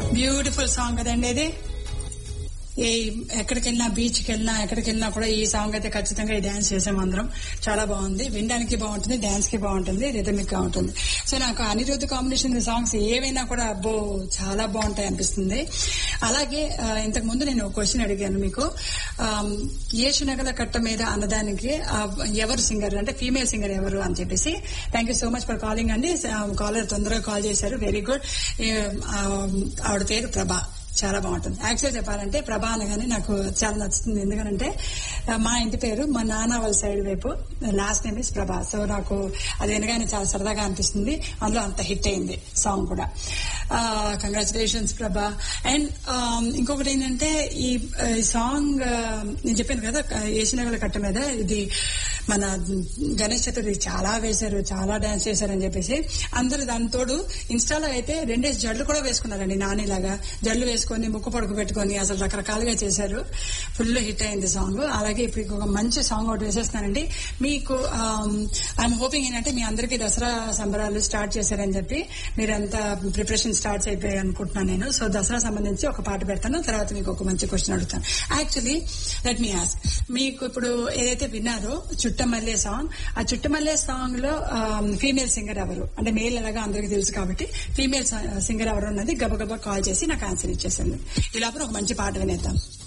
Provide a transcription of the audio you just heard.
beautiful song కదండి ఇది ఏ ఎక్కడికి వెళ్ళినా బీచ్ కి వెళ్ళినా ఎక్కడికి వెళ్ళినా కూడా ఈ సాంగ్ అయితే ఖచ్చితంగా ఈ డాన్స్ చేసాం అందరం చాలా బాగుంది వినడానికి బాగుంటుంది డాన్స్ కి బాగుంటుంది రిథమిక్ గా ఉంటుంది సో నాకు అనిరుద్ధ కాంబినేషన్ సాంగ్స్ ఏవైనా కూడా అబ్బో చాలా బాగుంటాయి అనిపిస్తుంది అలాగే ఆ, ఇంతకు ముందు నేను ఒక క్వశ్చన్ అడిగాను మీకు ఆమ్, ఏసునగల కట్ట మీద అన్నదానికి ఆ, ఎవరు సింగర్ అంటే ఫీమేల్ సింగర్ ఎవరు అని చెప్పేసి thank you so much for calling అండి కాలర్ తొందరగా కాల్ చేశారు వెరీ గుడ్ ఆవిడ పేరు ప్రభా చాలా బాగుంటుంది యాక్చువల్ చెప్పాలంటే ప్రభా అనగానే నాకు చాలా నచ్చుతుంది ఎందుకంటే ఆ, మా ఇంటి పేరు మా నాన్న వాళ్ళ సైడ్ వైపు last name is Prabha so నాకు అది వినగానే చాలా సరదాగా అనిపిస్తుంది అందులో అంత హిట్ అయింది సాంగ్ కూడా కంగ్రాచులేషన్స్ ప్రభా అండ్ ఇంకొకటి ఏంటంటే ఈ ఆ, ఈ సాంగ్ ఆ, నేను చెప్పాను కదా ఏసినగల కట్ట మీద ఇది మన గణేష్ చతుర్థి చాలా వేశారు చాలా డాన్స్ చేశారని చెప్పేసి అందరు దాని తోడు ఇన్స్టాలో అయితే రెండేసి జడ్లు కూడా వేసుకున్నారండి నానిలాగా జడ్లు వేసుకొని ముక్కు పడుకు పెట్టుకొని అసలు రకరకాలుగా చేశారు ఫుల్ హిట్ అయింది సాంగ్ అలాగే ఇప్పుడు ఇంకొక మంచి సాంగ్ ఒకటి వేసేస్తానండి మీకు ఐఎమ్ హోపింగ్ ఏంటంటే మీ అందరికీ దసరా సంబరాలు స్టార్ట్ చేశారని చెప్పి మీరంతా ప్రిపరేషన్ స్టార్ట్ అయిపోయాయి అనుకుంటున్నాను నేను సో దసరా సంబంధించి ఒక పాట పెడతాను తర్వాత మీకు ఒక మంచి క్వశ్చన్ అడుగుతాను యాక్చువల్లీ లెట్ మీ ఆస్క్ మీకు ఇప్పుడు ఏదైతే విన్నారో చుట్టమల్లే సాంగ్ ఆ చుట్టమల్లే సాంగ్ లో ఫీమేల్ సింగర్ ఎవరు అంటే మేల్ ఎలాగా అందరికీ తెలుసు కాబట్టి ఫీమేల్ సింగర్ ఎవరు అన్నది గబగబా కాల్ చేసి నాకు ఆన్సర్ ఇచ్చేసింది ఇలా ఒక మంచి పాట వినేద్దాం